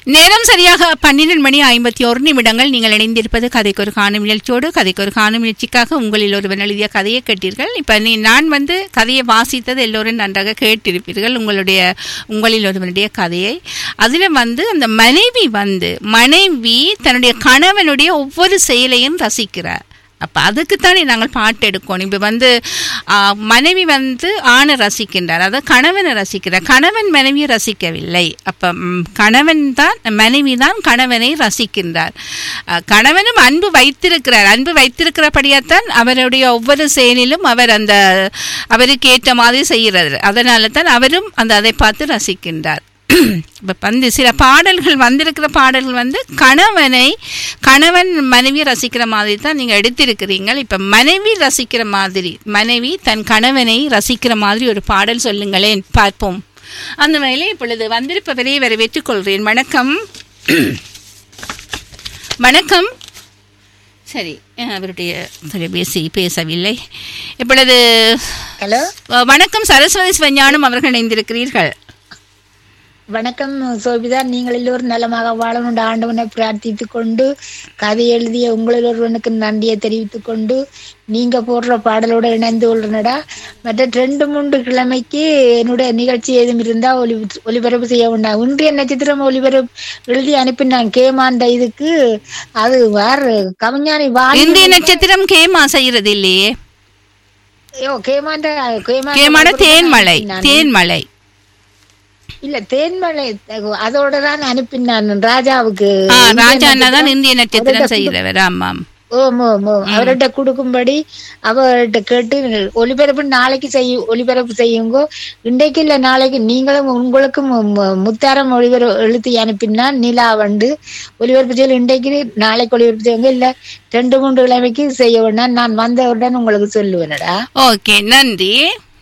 நேரம் சரியாக பன்னிரண்டு மணி ஐம்பத்தி ஒரு நிமிடங்கள் நீங்கள் இணைந்திருப்பது கதைக்கு ஒரு காணும் நிகழ்ச்சியோடு கதைக்கு ஒரு காணும் நிகழ்ச்சிக்காக உங்களில் ஒருவன் எழுதிய கதையை கேட்டீர்கள் இப்போ நீ நான் வந்து கதையை வாசித்தது எல்லோரும் நன்றாக கேட்டிருப்பீர்கள் உங்களுடைய உங்களில் ஒருவனுடைய கதையை அதில் வந்து அந்த மனைவி வந்து மனைவி தன்னுடைய கணவனுடைய ஒவ்வொரு செயலையும் ரசிக்கிறார் அப்போ அதுக்குத்தானே நாங்கள் பாட்டு எடுக்கணும் இப்போ வந்து ஆ, மனைவி வந்து ஆணை ரசிக்கின்றார் அதாவது கணவனை ரசிக்கிறார் கணவன் மனைவியை ரசிக்கவில்லை அப்போ ம், கணவன் தான் மனைவி தான் கணவனை ரசிக்கின்றார் ஆ, கணவனும் அன்பு வைத்திருக்கிறார் அன்பு வைத்திருக்கிறபடியாத்தான் அவருடைய ஒவ்வொரு செயலிலும் அவர் அந்த அவருக்கு ஏற்ற மாதிரி செய்கிறார் அதனால தான் அவரும் அந்த அதை பார்த்து ரசிக்கின்றார் இப்போ வந்து சில பாடல்கள் வந்திருக்கிற பாடல்கள் வந்து கணவனை கணவன் மனைவி ரசிக்கிற மாதிரி தான் நீங்கள் எடுத்திருக்கிறீங்க இப்போ மனைவி ரசிக்கிற மாதிரி மனைவி தன் கணவனை ரசிக்கிற மாதிரி ஒரு பாடல் சொல்லுங்களேன் பார்ப்போம் அந்த வகையில் இப்பொழுது வந்திருப்பவரை வரவேற்றுக் கொள்கிறேன் வணக்கம் வணக்கம் சரி அவருடைய தொலைபேசி பேசவில்லை இப்பொழுது ஹலோ அஹ், வணக்கம் சரஸ்வதி சிவஞானம் அவர்கள் இணைந்திருக்கிறீர்கள் வணக்கம் சோபிதா நீங்கள் எல்லோரும் நலமாக வாழணும் ஆண்டவனை பிரார்த்தித்துக் கொண்டு கதை எழுதிய உங்களில் ஒருவனுக்கு நன்றியை தெரிவித்துக் கொண்டு நீங்க போடுற பாடலோட இணைந்து கொள்றனடா மற்ற ரெண்டு மூன்று கிழமைக்கு என்னுடைய நிகழ்ச்சி எதுவும் இருந்தா ஒளி ஒளிபரப்பு செய்ய வேண்டாம் இன்றைய நட்சத்திரம் ஒளிபரப்பு எழுதி அனுப்பினான் கேமாண்ட இதுக்கு அது வார் கவிஞானி வாணி இந்திய நட்சத்திரம் கேமா செய்யறது இல்லையே ஐயோ, கேமாண்ட கேமாண்ட கேமான ஒளிபரப்பு தேன்மலை அனுப்பினான். தேன்மலை இல்ல தேன்மலை அதோட தான் அனுப்பினான் ராஜாவுக்கு ஆ ராஜா அண்ணா தான் இந்திய நட்சத்திரம் செய்கிறவர் ஆமாம் ஓம் ஓம் ஓம் அவர்கிட்ட கொடுக்கும்படி அவர்கிட்ட கேட்டு ஒளிபரப்பு நாளைக்கு செய்ய ஒளிபரப்பு செய்யுங்கோ இன்றைக்கு இல்ல நாளைக்கு நீங்களும் உங்களுக்கும் மு- முத்தாரம் ஒளிபரப்பு எழுதி அனுப்பினா நிலா வந்து ஒளிபரப்பு செய்ய இன்றைக்கு நாளைக்கு ஒளிபரப்பு செய்யுங்க இல்ல ரெண்டு மூன்று கிழமைக்கு செய்ய வேண்டாம் நான் வந்தவுடன் உங்களுக்கு சொல்லுவேனடா ஓகே நன்றி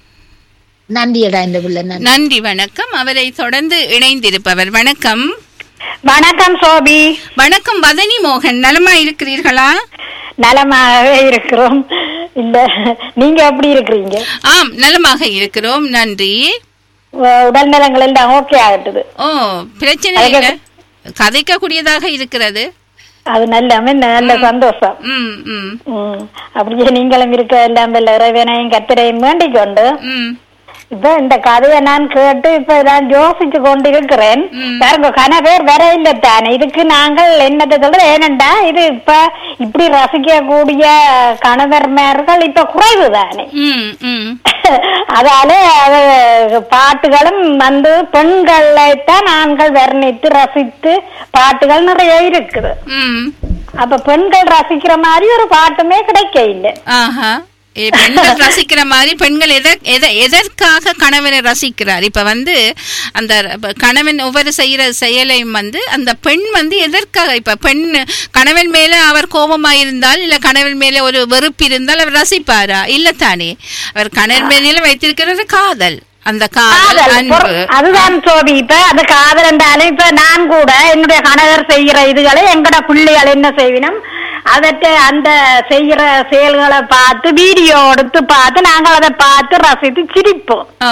நன்றியடா இந்த பிள்ளை நன்றி நன்றி வணக்கம் அவரை தொடர்ந்து இணைந்திருப்பவர் வணக்கம் வணக்கம் சோபி வணக்கம் வதனி மோகன் நலமா இருக்கிறீர்களா நலமாகவே இருக்கிறோம் இல்ல நீங்க எப்படி இருக்கிறீங்க ஆம் நலமாக இருக்கிறோம் நன்றி உ- உடல் நலங்கள் எல்லாம் ஓகே ஆகட்டுது ஓ பிரச்சனை இல்லை கதைக்கக்கூடியதாக இருக்கிறது அது நல்ல நல்ல சந்தோஷம் ம் ம் ம். அப்படியே நீங்களும் இருக்க எல்லாம் வல்ல இறைவனையும் கத்திரையும் வேண்டிக் கொண்டு ம் இப்ப இந்த கதையை நான் கேட்டு இப்ப நான் யோசிச்சு கொண்டு இருக்கிறேன் பாருங்க கன பேர் வர இல்லை தானே இதுக்கு நாங்கள் என்னத்தை சொல்றது ஏனண்டா இது இப்ப இப்படி ரசிக்க கூடிய கணவர்மார்கள் இப்ப குறைவு தானே ம் ம் அதால அது பாட்டுகளும் வந்து பெண்களைத்தான் ஆண்கள் வர்ணித்து ரசித்து பாட்டுகள் நிறைய இருக்குது ம் அப்ப பெண்கள் ரசிக்கிற மாதிரி ஒரு பாட்டுமே கிடைக்க இல்லை ஆஹா ஏ, பெண்கள் ரசிக்கிற மாதிரி பெண்கள் எத- எத- எதற்காக கணவனை ரசிக்கிறார் இப்ப வந்து அந்த இப்ப கணவன் ஒவ்வொரு செய்யற செயலையும் வந்து அந்த பெண் வந்து எதற்காக இப்ப பெண் கணவன் மேல அவர் கோபமா இருந்தால் இல்ல கணவன் மேல ஒரு வெறுப்பு இருந்தால் அவர் ரசிப்பாரா இல்ல தானே அவர் கணவன் மேல வைத்திருக்கிறது காதல் அந்த காதல் காதல் அன்பு பொறு- அதுதான் சோபி இப்ப அந்த காதல் என்றாலும் இப்ப நான் கூட என்னுடைய கணவர் செய்யற இதுகளை எங்கட பிள்ளைகள் என்ன செய்வினோம் அதற்கு அந்த செய்யற செயல்களை பார்த்து வீடியோ எடுத்து பார்த்து நாங்கள் அதை பார்த்து ரசித்து சிரிப்போம் ஆ,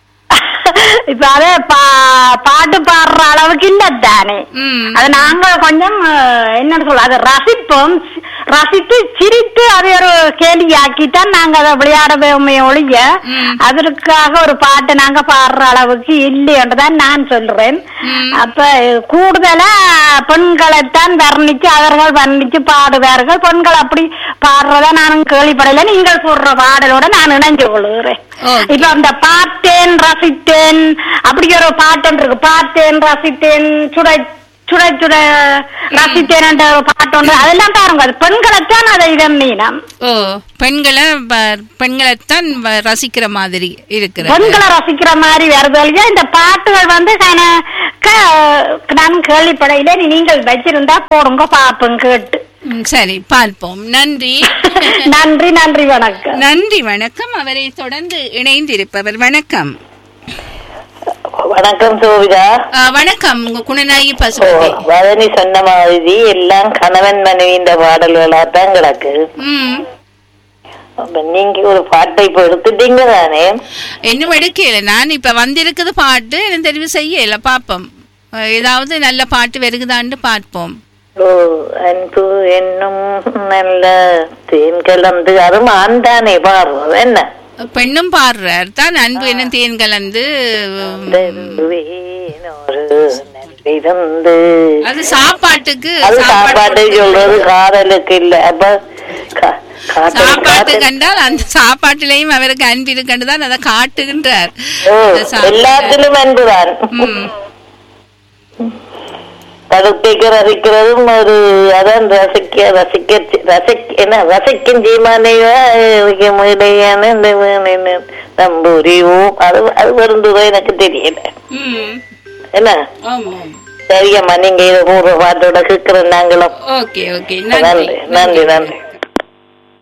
இப்ப அதே பா- பாட்டு பாடுற அளவுக்கு இல்ல தானே ம் அது நாங்கள் கொஞ்சம் அஹ், என்னன்னு சொல்ல அதை ரசிப்போம் சி- ரசித்து சிரித்து அதை ஒரு கேலியாக்கித்தான் நாங்க அதை விளையாடவே ஒழிய அதற்காக ஒரு பாட்டை நாங்க பாடுற அளவுக்கு இல்லையன்றதான் நான் சொல்றேன் அப்ப அஹ், கூடுதலா பெண்களைத்தான் வர்ணிச்சு அவர்கள் வர்ணிச்சு பாடுவார்கள் பெண்கள் அப்படி பாடுறதா நான் கேள்விப்படல நீங்கள் போடுற பாடலோட நான் இணைஞ்சு கொள்கிறேன் Okay. இப்ப அந்த பார்த்தேன் ரசித்தேன் அப்படி ஒரு பாட்டு ஒன்று இருக்கு பார்த்தேன் ரசித்தேன் சுட சுட சுட ரசித்தேன் என்ற ஒரு பாட்டு ஒன்று அதெல்லாம் பாருங்க அது பெண்களைத்தான் அதை இதம் ஓ பெண்களை ப- பெண்களைத்தான் வ- ரசிக்கிற மாதிரி இருக்கிறது பெண்களை ரசிக்கிற மாதிரி வருது இல்லையா இந்த பாட்டுகள் வந்து கன- க- நான் கேள்விப்படையில நீங்கள் வச்சிருந்தா போடுங்க பாப்போம் கேட்டு ம், சரி பார்ப்போம் நன்றி நன்றி நன்றி வணக்கம் நன்றி வணக்கம் அவரை தொடர்ந்து இணைந்திருப்பவர் வணக்கம் வணக்கம் சோவிதா ஆ, வணக்கம் உங்க குணநாயகி ஓ, பசுபதி வதனி சொன்ன மாதிரி எல்லாம் கணவன் மனைவின்ற பாடல்களா தான் கிடக்கு ம் அப்ப நீங்க ஒரு பாட்டை இப்ப எடுத்துட்டீங்க தானே இன்னும் எடுக்கல நான் இப்ப வந்திருக்குது பாட்டு எனக்கு தெரிவு செய்யல பாப்போம் அஹ், ஏதாவது நல்ல பாட்டு வருகுதான்னு பார்ப்போம் ஓ அன்பு என்னும் நல்ல தேன் கலந்து அதுவும் ஆண்டானே பாடுறது என்ன பெண்ணும் பாடுறார் தான் அன்பு என்ன தேன் கலந்து தருவேன் ஒரு நல்விருந்து அது சாப்பாட்டுக்கு அது சாப்பாட்டு சொல்றது காதலுக்கு இல்ல அப்ப கா- காதல் சாப்பாட்டு காதல் கண்டால் அந்த சாப்பாட்டிலையும் அவருக்கு அன்பு இருக்குன்னு தான் அதை காட்டுகின்றார் ஓ, அந்த சாப்பாட்டு- எல்லாத்திலும் அன்புதான் ம். படுக்கைக்கு ரசிக்கிறதும் ஒரு அதான் ரசிக்க ரசிக்க ரசிக்க என்ன ரசிக்கும் ஜீமானையும் இடையான இந்த வீணின் நம்புரிவும் அது அது வருந்ததோ எனக்கு தெரியல ம். என்ன ஆமாம் சரியம்மா நீங்க இதை பூர்வ பாட்டோட கேட்கிற நாங்களும் ஓகே ஓகே நன்றி நன்றி நன்றி